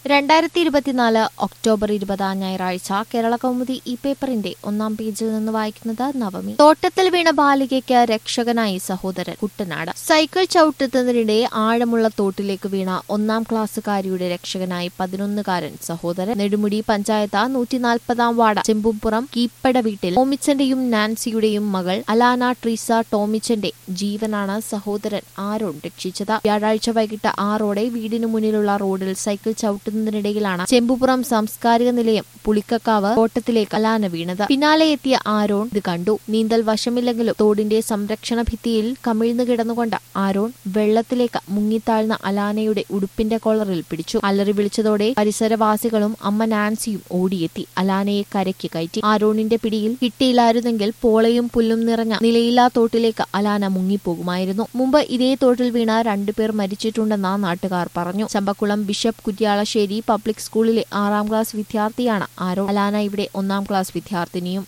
രണ്ടായിരത്തി ഇരുപത്തിനാല് ഒക്ടോബർ ഇരുപത് ഞായറാഴ്ച കേരള കൗമുദി ഈ പേപ്പറിന്റെ ഒന്നാം പേജിൽ നിന്ന് വായിക്കുന്നത് നവമി തോട്ടത്തിൽ വീണ ബാലികയ്ക്ക് രക്ഷകനായി സഹോദരൻ കുട്ടനാട് സൈക്കിൾ ചവിട്ടുന്നതിനിടെ ആഴമുള്ള തോട്ടിലേക്ക് വീണ ഒന്നാം ക്ലാസ്സുകാരിയുടെ രക്ഷകനായി പതിനൊന്നുകാരൻ സഹോദരൻ നെടുമുടി പഞ്ചായത്ത് നൂറ്റിനാൽപ്പതാം വാർഡ് ചെമ്പുംപുറം കീപ്പട വീട്ടിൽ ടോമിച്ചന്റെയും നാൻസിയുടെയും മകൾ അലാന ട്രീസ ടോമിച്ചന്റെ ജീവനാണ് സഹോദരൻ ആരോൺ രക്ഷിച്ചത് വ്യാഴാഴ്ച വൈകിട്ട് ആറോടെ വീടിനു മുന്നിലുള്ള റോഡിൽ സൈക്കിൾ ചവിട്ടുന്നതിനിടയിലാണ് ചെമ്പുപുറം സാംസ്കാരിക നിലയം പുളിക്കക്കാവ് തോട്ടത്തിലേക്ക് അലാന വീണത് പിന്നാലെ എത്തിയ ആരോൺ ഇത് കണ്ടു നീന്തൽ വശമില്ലെങ്കിലും തോടിന്റെ സംരക്ഷണ ഭിത്തിയിൽ കമിഴ്ന്നു കിടന്നുകൊണ്ട് ആരോൺ വെള്ളത്തിലേക്ക് മുങ്ങിത്താഴ്ന്ന അലാനയുടെ ഉടുപ്പിന്റെ കോളറിൽ പിടിച്ചു അലറി വിളിച്ചതോടെ പരിസരവാസികളും അമ്മ നാൻസിയും ഓടിയെത്തി അലാനയെ കരയ്ക്ക് കയറ്റി ആരോണിന്റെ പിടിയിൽ കിട്ടിയില്ലായിരുന്നെങ്കിൽ പോളയും പുല്ലും നിറഞ്ഞ നിലയില്ലാ തോട്ടിലേക്ക് അലാന മുങ്ങിപ്പോകുമായിരുന്നു മുമ്പ് ഇതേ തോട്ടിൽ വീണ രണ്ടുപേർ മരിച്ചിട്ടുണ്ടെന്ന് നാട്ടുകാർ പറഞ്ഞു ചമ്പക്കുളം ബിഷപ്പ് കുറ്റ്യാളശ്ശേരി പബ്ലിക് സ്കൂളിലെ ആറാം ക്ലാസ് വിദ്യാർത്ഥിയാണ് ആരോ അലാന ഇവിടെ ഒന്നാം ക്ലാസ് വിദ്യാർത്ഥിനിയും